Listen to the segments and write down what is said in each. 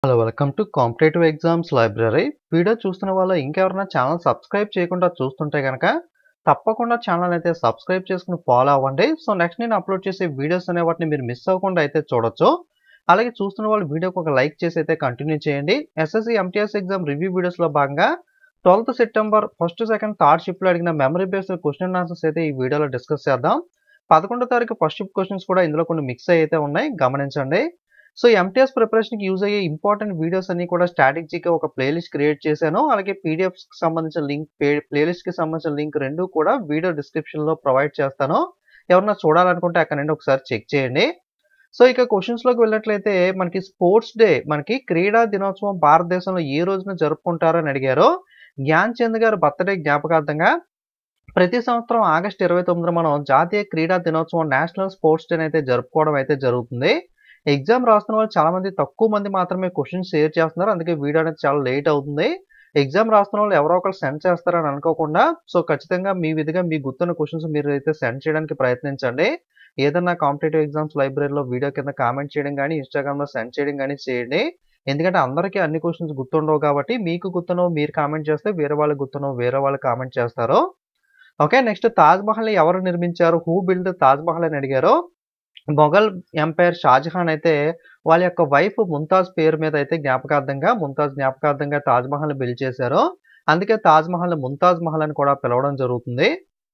Hello welcome to competitive exams library video చూస్తున్న వాళ్ళు ఇంకెవరైనా ఛానల్ సబ్స్క్రైబ్ చేయకుండా చూస్తుంటే కనుక తప్పకుండా ఛానల్ అయితే సబ్స్క్రైబ్ చేసుకుని ఫాలో అవ్వండి సో నెక్స్ట్ నేను అప్లోడ్ చేసే వీడియోస్ అనే వాటిని మీరు మిస్ అవ్వకుండా అయితే చూడొచ్చు అలాగే చూస్తున్న వాళ్ళు వీడియోకి ఒక లైక్ చేసి అయితే కంటిన్యూ చేయండి ఎస్ఎస్సి ఎంటీఎస్ ఎగ్జామ్ రివ్యూ వీడియోస్లో భాగంగా twelfth September first second third షిఫ్ట్లో అడిగిన మెమరీ బేస్డ్ క్వశ్చన్ ఆన్సర్స్ అయితే ఈ వీడియోలో డిస్కస్ చేద్దాం పదకొండో తారీఖు ఫస్ట్ షిఫ్ట్ క్వశ్చన్స్ కూడా ఇందులో కొన్ని మిక్స్ అయితే ఉన్నాయి గమనించండి సో ఎంటీఎస్ ప్రిపరేషన్కి యూజ్ అయ్యే ఇంపార్టెంట్ వీడియోస్ అన్ని కూడా స్ట్రాటజీగా ఒక ప్లేలిస్ట్ క్రియేట్ చేశాను అలాగే పీడిఎఫ్స్కి సంబంధించిన లింక్ ప్లేలిస్ట్కి సంబంధించిన లింక్ రెండు కూడా వీడియో డిస్క్రిప్షన్లో ప్రొవైడ్ చేస్తాను ఎవరన్నా చూడాలనుకుంటే అక్కడ నుండి ఒకసారి చెక్ చేయండి సో ఇక క్వశ్చన్స్లోకి వెళ్ళినట్లయితే మనకి స్పోర్ట్స్ డే మనకి క్రీడా దినోత్సవం భారతదేశంలో ఏ రోజున జరుపుకుంటారని అడిగారు జ్ఞాన్ చంద్ గారి బర్త్డే జ్ఞాపకార్థంగా ప్రతి సంవత్సరం ఆగస్టు ఇరవై తొమ్మిదిన మనం జాతీయ క్రీడా దినోత్సవం నేషనల్ స్పోర్ట్స్ డే అయితే జరుపుకోవడం అయితే జరుగుతుంది ఎగ్జామ్ రాస్తున్న వాళ్ళు చాలా మంది తక్కువ మంది మాత్రమే క్వశ్చన్ షేర్ చేస్తున్నారు అందుకే వీడియో అనేది చాలా లేట్ అవుతుంది ఎగ్జామ్ రాస్తున్న వాళ్ళు ఎవరో ఒకరు సెండ్ చేస్తారని అనుకోకుండా సో ఖచ్చితంగా మీ విధిగా మీ గుర్తున్న క్వశ్చన్స్ మీరు అయితే సెండ్ చేయడానికి ప్రయత్నించండి ఏదన్నా కాంపిటేటివ్ ఎగ్జామ్స్ లైబ్రరీలో వీడియో కింద కామెంట్ చేయడం కానీ ఇన్స్టాగ్రామ్లో సెండ్ చేయడం కానీ చేయండి ఎందుకంటే అందరికీ అన్ని క్వశ్చన్స్ గుర్తుండవు కాబట్టి మీకు గుర్తున్నవి మీరు కామెంట్ చేస్తే వేరే వాళ్ళకి గుర్తున్నవి వేరే వాళ్ళు కామెంట్ చేస్తారు ఓకే నెక్స్ట్ తాజ్ మహల్ ఎవరు నిర్మించారు హూ బిల్డ్ తాజ్ మహల్ అని అడిగారు మొఘల్ ఎంపైర్ షాజహాన్ అయితే వాళ్ళ యొక్క వైఫ్ ముంతాజ్ పేరు మీద అయితే జ్ఞాపకార్థంగా ముంతాజ్ జ్ఞాపకార్థంగా తాజ్ మహల్ బిల్డ్ చేశారు అందుకే తాజ్ మహల్ ముంతాజ్ మహల్ అని కూడా పిలవడం జరుగుతుంది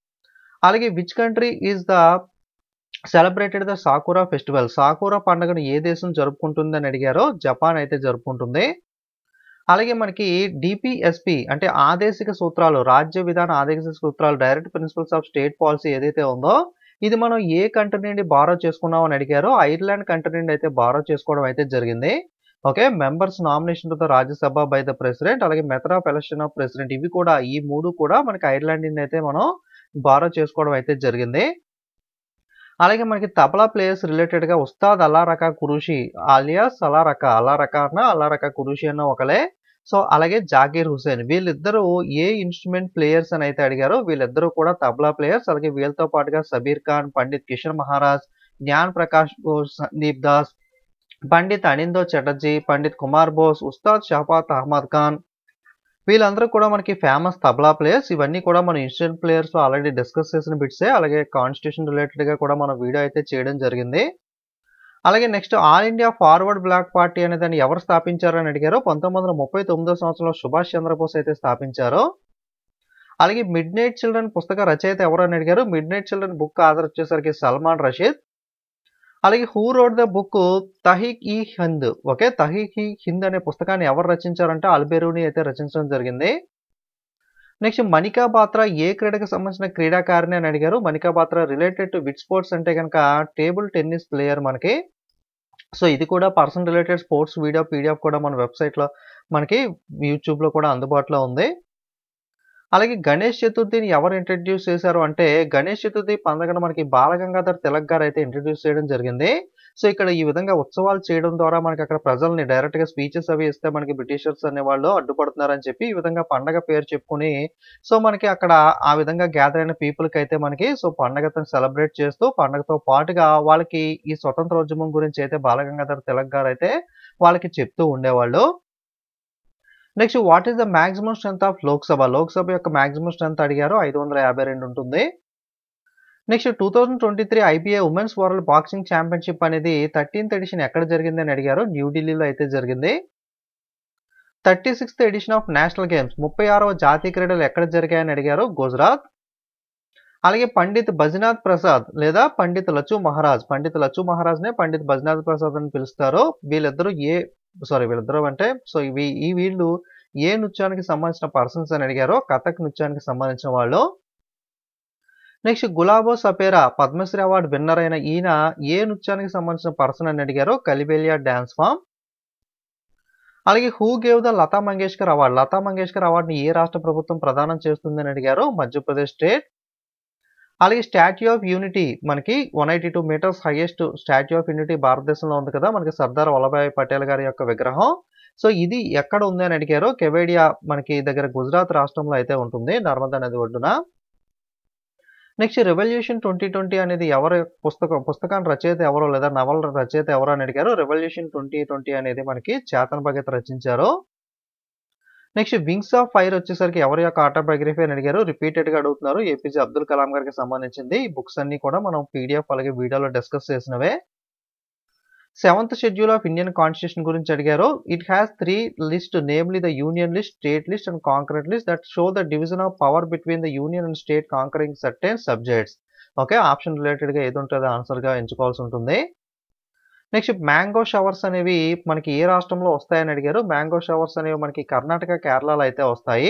అలాగే which country is the celebrated the sakura festival sakura పండుగను ఏ దేశం జరుపుకుంటుంది అని అడిగారో జపాన్ అయితే జరుపుకుంటుంది అలాగే మనకి డిపిఎస్పి అంటే ఆదేశిక సూత్రాలు రాజ్య విధాన ఆదేశిక సూత్రాలు direct principles of state policy ఏదైతే ఉందో ఇది మనం ఏ కంట్రీ నుండి బారో చేసుకున్నాం అని అడిగారో ఐర్లాండ్ కంట్రీ నుండి అయితే బారో చేసుకోవడం అయితే జరిగింది okay members nomination to the Rajya Sabha by the president అలాగే method of election of president ఇవి కూడా ఈ మూడు కూడా మనకి ఐర్లాండ్ నుండి అయితే మనం బారో చేసుకోవడం అయితే జరిగింది అలాగే మనకి తబలా ప్లేయర్స్ రిలేటెడ్గా ఉస్తాద్ అల్లా రకా కురుషి ఆలియాస్ అలా రక అల్లా రకా అన్న అల్లా రకా కురుషి అన్న ఒకలే సో అలాగే జాకీర్ హుసేన్ వీళ్ళిద్దరూ ఏ ఇన్స్ట్రుమెంట్ ప్లేయర్స్ అని అయితే అడిగారో వీళ్ళిద్దరూ కూడా తబలా ప్లేయర్స్ అలాగే వీళ్ళతో పాటుగా సబీర్ ఖాన్ పండిత్ కిషన్ మహారాజ్ జ్ఞాన్ ప్రకాష్ బోస్ సందీప్ దాస్ పండిత్ అనిందో చటర్జీ పండిత్ కుమార్ బోస్ ఉస్తాద్ షహబాత్ అహ్మద్ ఖాన్ వీళ్ళందరూ కూడా మనకి ఫేమస్ తబలా ప్లేయర్స్ ఇవన్నీ కూడా మన ఇన్స్టెంట్ ప్లేయర్స్ ఆల్రెడీ డిస్కస్ చేసిన బిట్సే అలాగే కాన్స్టిట్యూషన్ రిలేటెడ్గా కూడా మన వీడియో అయితే చేయడం జరిగింది అలాగే next all India forward bloc party అనే దాన్ని ఎవరు స్థాపించారు అని అడిగారో పంతొమ్మిది వందల ముప్పై తొమ్మిదో సంవత్సరంలో సుభాష్ చంద్రబోస్ అయితే స్థాపించారు అలాగే మిడ్ నైట్ చిల్డ్రన్ పుస్తక రచయిత ఎవరు అని అడిగారు midnight children book author వచ్చేసరికి సల్మాన్ రషీద్ అలాగే who wrote the book Tahqiq i Hind okay తహిక్ i Hind అనే పుస్తకాన్ని ఎవరు రచించారంటే అల్బెరూని అయితే రచించడం జరిగింది నెక్స్ట్ మణికా బాత్రా ఏ క్రీడకు సంబంధించిన క్రీడాకారిణి అని అడిగారు Manika Batra related to with sports అంటే కనుక టేబుల్ టెన్నిస్ ప్లేయర్ మనకి సో ఇది కూడా person related sports video PDF కూడా మన వెబ్సైట్లో మనకి యూట్యూబ్లో కూడా అందుబాటులో ఉంది అలాగే గణేష్ చతుర్థిని ఎవరు ఇంట్రడ్యూస్ చేశారు అంటే గణేష్ చతుర్థి పండుగను మనకి బాలగంగాధర్ తిలక్ గారు అయితే ఇంట్రడ్యూస్ చేయడం జరిగింది సో ఇక్కడ ఈ విధంగా ఉత్సవాలు చేయడం ద్వారా మనకి అక్కడ ప్రజల్ని డైరెక్ట్గా స్పీచెస్ అవి ఇస్తే మనకి బ్రిటిషర్స్ అనే వాళ్ళు అడ్డుపడుతున్నారని చెప్పి ఈ విధంగా పండగ పేరు చెప్పుకుని సో మనకి అక్కడ ఆ విధంగా గ్యాదర్ అయిన పీపుల్కి అయితే మనకి సో పండగతో సెలబ్రేట్ చేస్తూ పండగతో పాటుగా వాళ్ళకి ఈ స్వతంత్రోద్యమం గురించి అయితే బాలగంగాధర్ తిలక్ గారు అయితే వాళ్ళకి చెప్తూ ఉండేవాళ్ళు next what is the maximum strength of Lok Sabha Lok Sabha యొక్క మాక్సిమం స్ట్రెంత్ అడిగారు ఐదు వందల యాభై రెండు ఉంటుంది next two thousand twenty three IPA women's world boxing championship అనేది థర్టీన్త్ ఎడిషన్ ఎక్కడ జరిగింది అని అడిగారు న్యూఢిల్లీలో అయితే జరిగింది thirty sixth edition of national games ముప్పై ఆరవ జాతీయ క్రీడలు ఎక్కడ జరిగాయని అడిగారు గుజరాత్ అలాగే పండిత్ బజ్నాథ్ ప్రసాద్ లేదా పండిత్ లచ్చు మహారాజ్ పండిత్ లచ్చు మహారాజ్నే పండిత్ బజ్నాథ్ ప్రసాద్ అని పిలుస్తారు వీళ్ళిద్దరూ ఏ సారీ వీళ్ళిద్దరూ అంటే సో ఇవి ఈ వీళ్ళు ఏ నృత్యానికి సంబంధించిన పర్సన్స్ అని అడిగారో కథక్ నృత్యానికి సంబంధించిన వాళ్ళు నెక్స్ట్ గులాబో సపేరా పద్మశ్రీ అవార్డు విన్నర్ అయిన ఈయన ఏ నృత్యానికి సంబంధించిన పర్సన్ అని అడిగారో కలిబేలియా డ్యాన్స్ ఫామ్ అలాగే who gave the Lata Mangeshkar award Lata Mangeshkar అవార్డుని ఏ రాష్ట్ర ప్రభుత్వం ప్రదానం చేస్తుందని అడిగారు మధ్యప్రదేశ్ స్టేట్ అలాగే స్టాచ్యూ ఆఫ్ యూనిటీ మనకి one eighty two metres highest statue of unity భారతదేశంలో ఉంది కదా మనకి సర్దార్ వల్లభాయ్ పటేల్ గారి యొక్క విగ్రహం సో ఇది ఎక్కడ ఉంది అని అడిగారు కెవేడియా మనకి దగ్గర గుజరాత్ రాష్ట్రంలో అయితే ఉంటుంది నర్మదా నది ఒడ్డున నెక్స్ట్ 'రెవల్యూషన్ 2020' అనేది ఎవరి పుస్తకం పుస్తకాన్ని రచయిత ఎవరో లేదా నవల రచయిత ఎవరో అని అడిగారు. 'రెవల్యూషన్ 2020' అనేది మనకి చేతన్ భగత్ రచించారు. నెక్స్ట్ 'వింగ్స్ ఆఫ్ ఫైర్' వచ్చేసరికి ఎవరి యొక్క ఆటోబయోగ్రఫీ అని అడిగారు. రిపీటెడ్‌గా అడుగుతున్నారు. ఏపీజే అబ్దుల్ కలాం గారికి సంబంధించింది. ఈ బుక్స్ అన్నీ కూడా మనం పీడీఎఫ్ అలాగే వీడియోలో డిస్కస్ చేసినవే. Seventh schedule of Indian constitution గురించి అడిగారు. It has 3 list namely the union list, state list and concurrent list that show the division of power between the union and state concurring certain subjects. Okay. Option రిలేటెడ్‌గా ఏది ఉంటే అది ఆన్సర్‌గా ఎంచుకోవాల్సి ఉంటుంది. Next mango showers అనేవి మనకి ఏ రాష్ట్రంలో వస్తాయని అడిగారు. మ్యాంగో షవర్స్ అనేవి మనకి కర్ణాటక, కేరళలో అయితే వస్తాయి.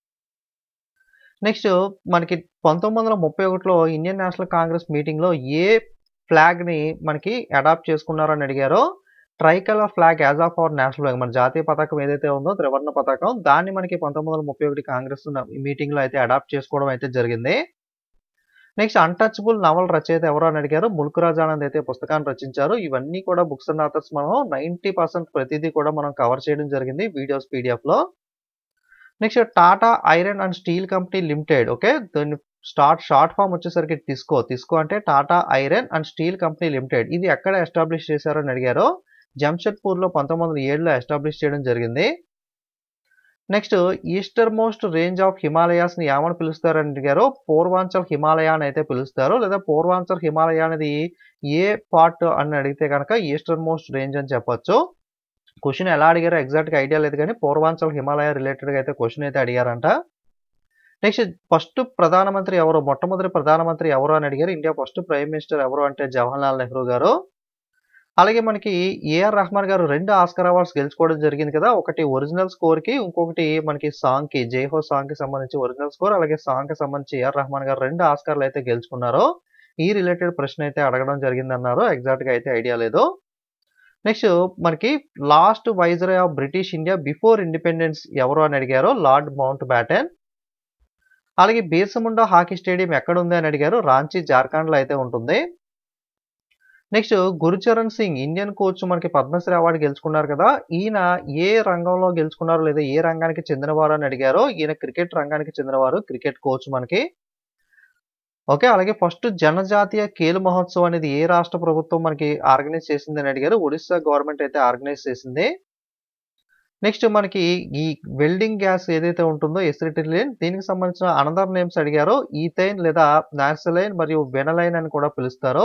నెక్స్ట్ మనకి 1931లో ఇండియన్ నేషనల్ కాంగ్రెస్ మీటింగ్‌లో ఏ ఫ్లాగ్‌ని మనకి అడాప్ట్ చేసుకున్నారని అడిగారు. Tricolour flag as of our national flag మన జాతీయ పతాకం ఏదైతే ఉందో త్రివర్ణ పతాకం దాన్ని మనకి 1931 కాంగ్రెస్ మీటింగ్‌లో అయితే అడాప్ట్ చేసుకోవడం అయితే జరిగింది. నెక్స్ట్ అన్‌టచబుల్ నవల రచయిత ఎవరు అని అడిగారు. ముల్క్ రాజ్ ఆనంద్ అయితే పుస్తకాన్ని రచించారు. ఇవన్నీ కూడా బుక్స్ అండ్ ఆథర్స్ మనం 90% ప్రతిదీ కూడా మనం కవర్ చేయడం జరిగింది వీడియోస్ పీడీఎఫ్‌లో. Next Tata iron and steel company limited okay. దాని స్టార్ట్ షార్ట్ ఫార్మ్ వచ్చేసరికి టిస్కో. టిస్కో అంటే Tata iron and steel company limited. ఇది ఎక్కడ ఎస్టాబ్లిష్ చేశారు అని అడిగారు. జంషెడ్పూర్‌లో 1907లో ఎస్టాబ్లిష్ చేయడం జరిగింది. Next eastern most range of హిమాలయాస్‌ని ఏమని పిలుస్తారని అడిగారు. పూర్వాంచల్ హిమాలయ అని అయితే పిలుస్తారు. లేదా పూర్వాంచల్ హిమాలయ అనేది ఏ పార్ట్ అని అడిగితే గనక ఈస్టర్ మోస్ట్ రేంజ్ అని చెప్పొచ్చు. క్వెషన్ ఎలా అడిగారో ఎగ్జాక్ట్‌గా ఐడియా లేదు కానీ పూర్వాంచల్ హిమాలయ రిలేటెడ్‌గా అయితే క్వెషన్ అయితే అడిగారంట. నెక్స్ట్ ఫస్ట్ ప్రధానమంత్రి ఎవరు? మొట్టమొదటి ప్రధానమంత్రి ఎవరు అని అడిగారు. ఇండియా ఫస్ట్ ప్రైమ్ మినిస్టర్ ఎవరు అంటే జవహర్లాల్ నెహ్రూ గారు. అలాగే మనకి ఏఆర్ రెహమాన్ గారు 2 ఆస్కార్ అవార్డ్స్ గెలుచుకోవడం జరిగింది కదా! ఒకటి ఒరిజినల్ స్కోర్‌కి ఇంకొకటి మనకి సాంగ్‌కి 'జై హో' సాంగ్‌కి సంబంధించి ఒరిజినల్ స్కోర్ అలాగే సాంగ్‌కి సంబంధించి ఏఆర్ రెహమాన్ గారు 2 ఆస్కార్‌లు అయితే గెలుచుకున్నారు. ఈ రిలేటెడ్ ప్రశ్న అయితే అడగడం జరిగిందన్నారు. ఎగ్జాక్ట్‌గా అయితే ఐడియా లేదు. నెక్స్ట్ మనకి last viceroy of British India before independence ఎవరు అని అడిగారు. Lord Mountbatten. అలాగే బిర్సా హాకీ స్టేడియం ఎక్కడుంది అని అడిగారు. రాంచీ జార్ఖండ్‌లో అయితే ఉంటుంది. Next Gurucharan Singh Indian coach మనకి పద్మశ్రీ అవార్డు గెలుచుకున్నారు కదా! ఈయన ఏ రంగంలో గెలుచుకున్నారు లేదా ఏ రంగానికి చెందినవారు అని అడిగారు. ఈయన క్రికెట్ రంగానికి చెందినవారు. క్రికెట్ కోచ్ మనకి. ఓకే. అలాగే ఫస్ట్ జనజాతీయ ఖేల్ మహోత్సవ్ అనేది ఏ రాష్ట్ర ప్రభుత్వం మనకి ఆర్గనైజ్ చేసింది అని అడిగారు. ఒడిస్సా గవర్నమెంట్ అయితే ఆర్గనైజ్ చేసింది. నెక్స్ట్ మనకి ఈ వెల్డింగ్ గ్యాస్ ఏదైతే ఉంటుందో ఎసిటిలిన్ దీనికి సంబంధించిన అనదర్ నేమ్స్ అడిగారు. ఈథైన్ లేదా నాఫ్థలైన్ మరియు వెనలైన్ అని కూడా పిలుస్తారు.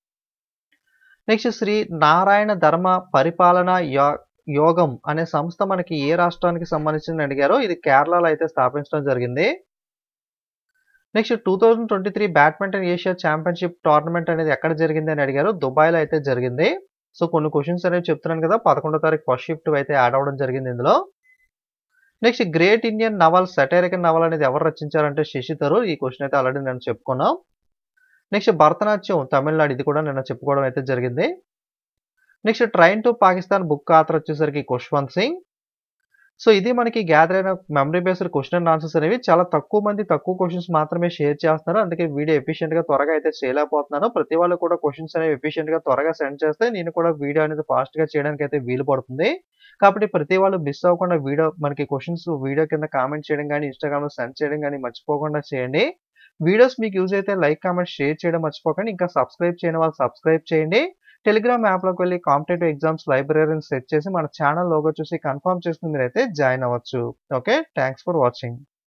నెక్స్ట్ శ్రీ నారాయణ ధర్మ పరిపాలన యో యోగం అనే సంస్థ మనకి ఏ రాష్ట్రానికి సంబంధించిందని అడిగారు. ఇది కేరళలో అయితే స్థాపించడం జరిగింది. Next 2023 badminton Asia championship tournament అనేది ఎక్కడ జరిగింది అని అడిగారు. దుబాయ్‌లో అయితే జరిగింది. సో కొన్ని క్వెషన్స్ అనేవి చెప్తున్నాను కదా! 11 తారీఖు ఫస్ట్ షిఫ్ట్ అయితే యాడ్ అవ్వడం జరిగింది ఇందులో. Next great Indian novel satirical novel అనేది ఎవరు రచించారంటే శశి థరూర్. ఈ క్వెషన్ అయితే ఆల్రెడీ నిన్న చెప్పుకున్నాం. నెక్స్ట్ భరతనాట్యం తమిళనాడు ఇది కూడా నిన్న చెప్పుకోవడం అయితే జరిగింది. Next train to Pakistan book author వచ్చేసరికి ఖుష్వంత్ సింగ్. సో ఇది మనకి గ్యాదర్ అయిన memory based question and answers అనేవి చాలా తక్కువ మంది తక్కువ క్వెషన్స్ మాత్రమే షేర్ చేస్తున్నారు. అందుకే వీడియో ఎఫిషియెంట్‌గా త్వరగా అయితే చేయలేకపోతున్నాను. ప్రతి వాళ్ళు కూడా క్వెషన్స్ అనేవి ఎఫిషియెంట్‌గా త్వరగా సెండ్ చేస్తే నేను కూడా వీడియో అనేది ఫాస్ట్‌గా చేయడానికి అయితే వీలు పడుతుంది. కాబట్టి ప్రతి వాళ్ళు మిస్ అవ్వకుండా వీడియో మనకి క్వెషన్స్ వీడియో కింద కామెంట్ చేయడం గాని, ఇన్‌స్టాగ్రామ్‌లో సెండ్ చేయడం గాని మర్చిపోకుండా చేయండి. వీడియోస్ మీకు యూజ్ అయితే లైక్, కామెంట్, షేర్ చేయడం మర్చిపోకండి. ఇంకా సబ్స్క్రైబ్ చేయని వాళ్ళు సబ్స్క్రైబ్ చేయండి. టెలిగ్రామ్ యాప్‌లోకి వెళ్లి కాంపిటేటివ్ ఎగ్జామ్స్ లైబ్రరీని సెట్ చేసి మన ఛానల్ లోగో చూసి కన్ఫర్మ్ చేసుకొని మీరైతే జాయిన్ అవ్వచ్చు. ఓకే. Thanks for watching.